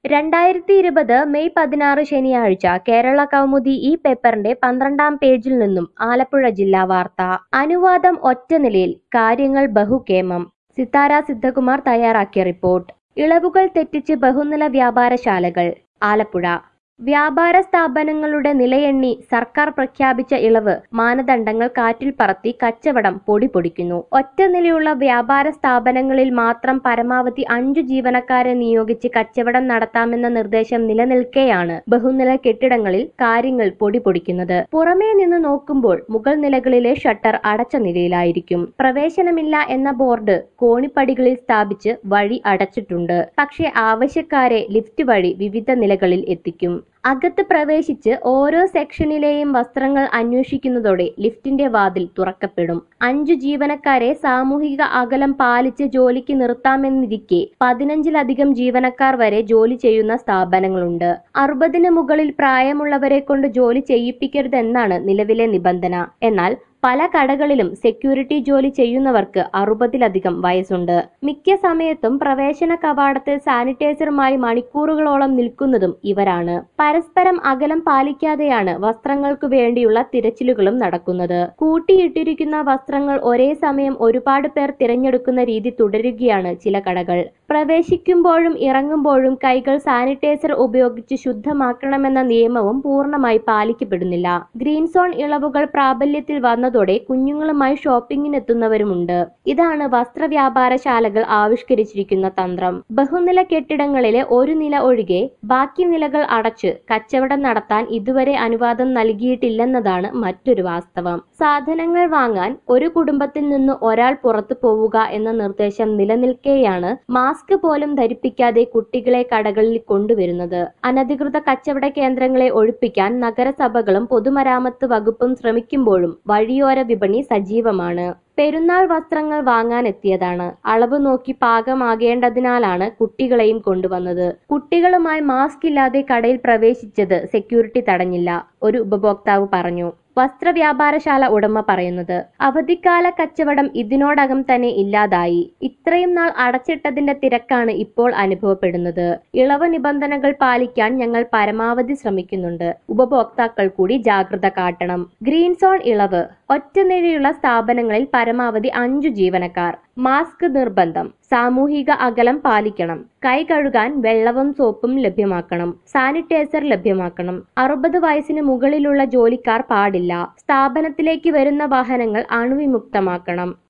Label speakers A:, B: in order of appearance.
A: രണ്ടായിരത്തി ഇരുപത് മെയ് പതിനാറ് ശനിയാഴ്ച കേരള കൗമുദി ഈ പേപ്പറിന്റെ പന്ത്രണ്ടാം പേജിൽ നിന്നും ആലപ്പുഴ ജില്ലാ വാർത്ത അനുവാദം ഒറ്റ നിലയിൽ കാര്യങ്ങൾ ബഹുകേമം സിത്താര സിദ്ധകുമാർ തയ്യാറാക്കിയ റിപ്പോർട്ട് ഇളവുകൾ തെറ്റിച്ച് ബഹുനില വ്യാപാരശാലകൾ ആലപ്പുഴ വ്യാപാര സ്ഥാപനങ്ങളുടെ നിലയെണ്ണി സർക്കാർ പ്രഖ്യാപിച്ച ഇളവ് മാനദണ്ഡങ്ങൾ കാറ്റിൽ പറത്തി കച്ചവടം പൊടി പൊടിക്കുന്നു ഒറ്റ നിലയുള്ള വ്യാപാര സ്ഥാപനങ്ങളിൽ മാത്രം പരമാവധി അഞ്ചു ജീവനക്കാരെ നിയോഗിച്ച് കച്ചവടം നടത്താമെന്ന നിർദ്ദേശം നിലനിൽക്കെയാണ് ബഹുനില കെട്ടിടങ്ങളിൽ കാര്യങ്ങൾ പൊടി പൊടിക്കുന്നത് പുറമേ നിന്ന് നോക്കുമ്പോൾ മുകൾ നിലകളിലെ ഷട്ടർ അടച്ച നിലയിലായിരിക്കും പ്രവേശനമില്ല എന്ന ബോർഡ് കോണിപ്പടികളിൽ സ്ഥാപിച്ച് വഴി അടച്ചിട്ടുണ്ട് പക്ഷേ ആവശ്യക്കാരെ ലിഫ്റ്റ് വഴി വിവിധ നിലകളിൽ എത്തിക്കും അകത്ത് പ്രവേശിച്ച് ഓരോ സെക്ഷനിലെയും വസ്ത്രങ്ങൾ അന്വേഷിക്കുന്നതോടെ ലിഫ്റ്റിന്റെ വാതിൽ തുറക്കപ്പെടും അഞ്ചു ജീവനക്കാരെ സാമൂഹിക അകലം പാലിച്ച് ജോലിക്ക് നിർത്താമെന്നിരിക്കെ പതിനഞ്ചിലധികം ജീവനക്കാർ വരെ ജോലി ചെയ്യുന്ന സ്ഥാപനങ്ങളുണ്ട് അറുപതിന് മുകളിൽ പ്രായമുള്ളവരെ കൊണ്ട് ജോലി ചെയ്യിപ്പിക്കരുതെന്നാണ് നിലവിലെ നിബന്ധന എന്നാൽ പല കടകളിലും സെക്യൂരിറ്റി ജോലി ചെയ്യുന്നവർക്ക് അറുപതിലധികം വയസ്സുണ്ട് മിക്ക സമയത്തും പ്രവേശന കവാടത്തിൽ സാനിറ്റൈസറുമായി മണിക്കൂറുകളോളം നിൽക്കുന്നതും ഇവരാണ് പരസ്പരം അകലം പാലിക്കാതെയാണ് വസ്ത്രങ്ങൾക്ക് വേണ്ടിയുള്ള തിരച്ചിലുകളും നടക്കുന്നത് കൂട്ടിയിട്ടിരിക്കുന്ന വസ്ത്രങ്ങൾ ഒരേ സമയം ഒരുപാട് പേർ തിരഞ്ഞെടുക്കുന്ന രീതി തുടരുകയാണ് ചില കടകൾ പ്രവേശിക്കുമ്പോഴും ഇറങ്ങുമ്പോഴും കൈകൾ സാനിറ്റൈസർ ഉപയോഗിച്ച് ശുദ്ധമാക്കണമെന്ന നിയമവും പൂർണ്ണമായി പാലിക്കപ്പെടുന്നില്ല ഗ്രീൻ സോൺ ഇളവുകൾ പ്രാബല്യത്തിൽ വന്നതോടെ കുഞ്ഞുങ്ങളുമായി ഷോപ്പിങ്ങിനെത്തുന്നവരുമുണ്ട് ഇതാണ് വസ്ത്രവ്യാപാരശാലകൾ ആവിഷ്കരിച്ചിരിക്കുന്ന തന്ത്രം ബഹുനില കെട്ടിടങ്ങളിലെ ഒരു നില ഒഴികെ ബാക്കി നിലകൾ അടച്ച് കച്ചവടം നടത്താൻ ഇതുവരെ അനുവാദം നൽകിയിട്ടില്ലെന്നതാണ് മറ്റൊരു വാസ്തവം സാധനങ്ങൾ വാങ്ങാൻ ഒരു കുടുംബത്തിൽ നിന്ന് ഒരാൾ പുറത്തു പോവുക എന്ന നിർദ്ദേശം നിലനിൽക്കെയാണ് മാസ്ക് പോലും ധരിപ്പിക്കാതെ കുട്ടികളെ കടകളിൽ കൊണ്ടുവരുന്നത് അനധികൃത കച്ചവട കേന്ദ്രങ്ങളെ ഒഴിപ്പിക്കാൻ നഗരസഭകളും പൊതുമരാമത്ത് വകുപ്പും ശ്രമിക്കുമ്പോഴും വഴിയോര വിപണി സജീവമാണ് പെരുന്നാൾ വസ്ത്രങ്ങൾ വാങ്ങാനെത്തിയതാണ് അളവ് നോക്കി പാകമാകേണ്ടതിനാലാണ് കുട്ടികളെയും കൊണ്ടുവന്നത് കുട്ടികളുമായി മാസ്ക് ഇല്ലാതെ കടയിൽ പ്രവേശിച്ചത് സെക്യൂരിറ്റി തടഞ്ഞില്ല ഒരു ഉപഭോക്താവ് പറഞ്ഞു വസ്ത്രവ്യാപാരശാല ഉടമ പറയുന്നത് അവധിക്കാല കച്ചവടം ഇതിനോടകം തന്നെ ഇല്ലാതായി ഇത്രയും നാൾ അടച്ചിട്ടതിന്റെ തിരക്കാണ് ഇപ്പോൾ അനുഭവപ്പെടുന്നത് ഇളവ് നിബന്ധനകൾ പാലിക്കാൻ ഞങ്ങൾ പരമാവധി ശ്രമിക്കുന്നുണ്ട് ഉപഭോക്താക്കൾ കൂടി ജാഗ്രത കാട്ടണം ഗ്രീൻ സോൺ ഇളവ് ഒറ്റനിലയുള്ള സ്ഥാപനങ്ങളിൽ പരമാവധി അഞ്ചു ജീവനക്കാർ മാസ്ക് നിർബന്ധം സാമൂഹിക അകലം പാലിക്കണം കൈ കഴുകാൻ വെള്ളവും സോപ്പും ലഭ്യമാക്കണം സാനിറ്റൈസർ ലഭ്യമാക്കണം അറുപത് വയസ്സിന് മുകളിലുള്ള ജോലിക്കാർ പാടില്ല സ്ഥാപനത്തിലേക്ക് വരുന്ന വാഹനങ്ങൾ അണുവിമുക്തമാക്കണം